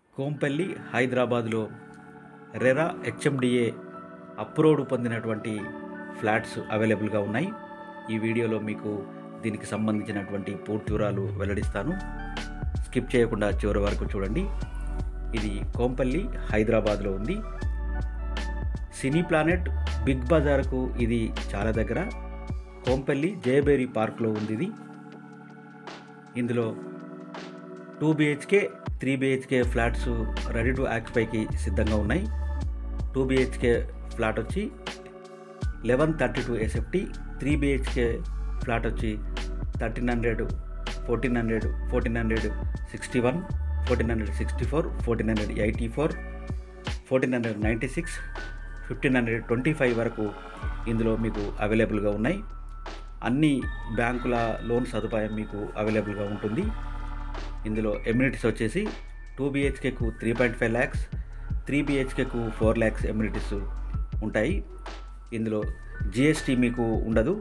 కోంపల్లి హైదరాబాద్లో RERA HMDA approved పొందినటువంటి flats అవైలబుల్గా ఉన్నాయి ఈ వీడియోలో మీకు దీనికి సంబంధించినటువంటి పూర్తి వివరాలు వెల్లడిస్తాను స్కిప్ చేయకుండా చివరి వరకు చూడండి ఇది కోంపల్లి హైదరాబాద్లో ఉంది సినీ ప్లానెట్ బిగ్ బజార్కు ఇది చాలా దగ్గర కోంపల్లి జయబేరి పార్క్లో ఉంది ఇది ఇందులో two BHK three BHK flats ready to ఆక్యుపైకి సిద్ధంగా ఉన్నాయి టూ బిహెచ్కే ఫ్లాట్ వచ్చి eleven thirty two SFT three BHK flat వచ్చి thirteen hundred fourteen hundred fourteen hundred sixty one fourteen hundred sixty four fourteen hundred eighty four fourteen hundred ninety six fifteen hundred twenty five వరకు ఇందులో మీకు అవైలబుల్గా ఉన్నాయి అన్ని బ్యాంకుల loan సదుపాయం మీకు అవైలబుల్గా ఉంటుంది ఇందులో ఎమ్యూనిటీస్ వచ్చేసి టూ బిహెచ్కేకు three point five lakhs three బిహెచ్కేకు ఫోర్ ల్యాక్స్ ఎమ్యూనిటీస్ ఉంటాయి ఇందులో జిఎస్టీ మీకు ఉండదు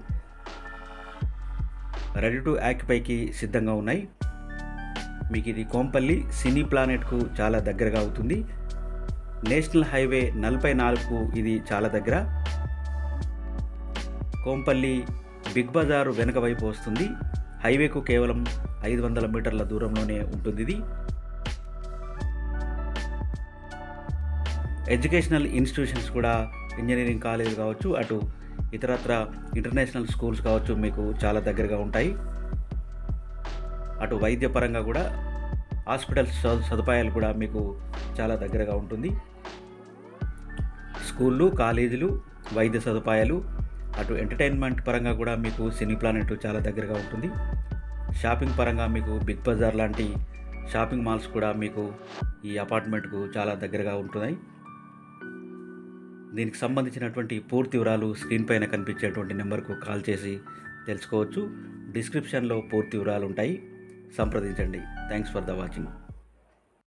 రెడీ టు ఆక్యుపైకి సిద్ధంగా ఉన్నాయి మీకు ఇది కోంపల్లి సినీ ప్లానెట్కు చాలా దగ్గరగా అవుతుంది నేషనల్ హైవే నలభై నాలుగుకు ఇది చాలా దగ్గర కోంపల్లి బిగ్ బజార్ వెనక వైపు వస్తుంది హైవేకు కేవలం ఐదు వందల మీటర్ల దూరంలోనే ఉంటుంది ఇది ఎడ్యుకేషనల్ ఇన్స్టిట్యూషన్స్ కూడా ఇంజనీరింగ్ కాలేజ్ కావచ్చు అటు ఇతరత్ర ఇంటర్నేషనల్ స్కూల్స్ కావచ్చు మీకు చాలా దగ్గరగా ఉంటాయి అటు వైద్యపరంగా కూడా హాస్పిటల్స్ స- సదుపాయాలు కూడా మీకు చాలా దగ్గరగా ఉంటుంది స్కూళ్ళు కాలేజీలు వైద్య సదుపాయాలు అటు ఎంటర్టైన్మెంట్ పరంగా కూడా మీకు సినీ ప్లానెట్ చాలా దగ్గరగా ఉంటుంది షాపింగ్ పరంగా మీకు బిగ్ బజార్ లాంటి షాపింగ్ మాల్స్ కూడా మీకు ఈ అపార్ట్మెంట్కు చాలా దగ్గరగా ఉంటున్నాయి దీనికి సంబంధించినటువంటి పూర్తి వివరాలు స్క్రీన్ పైన కనిపించేటువంటి నెంబర్కు కాల్ చేసి తెలుసుకోవచ్చు డిస్క్రిప్షన్లో పూర్తి వివరాలు ఉంటాయి సంప్రదించండి థ్యాంక్స్ ఫర్ ద వాచింగ్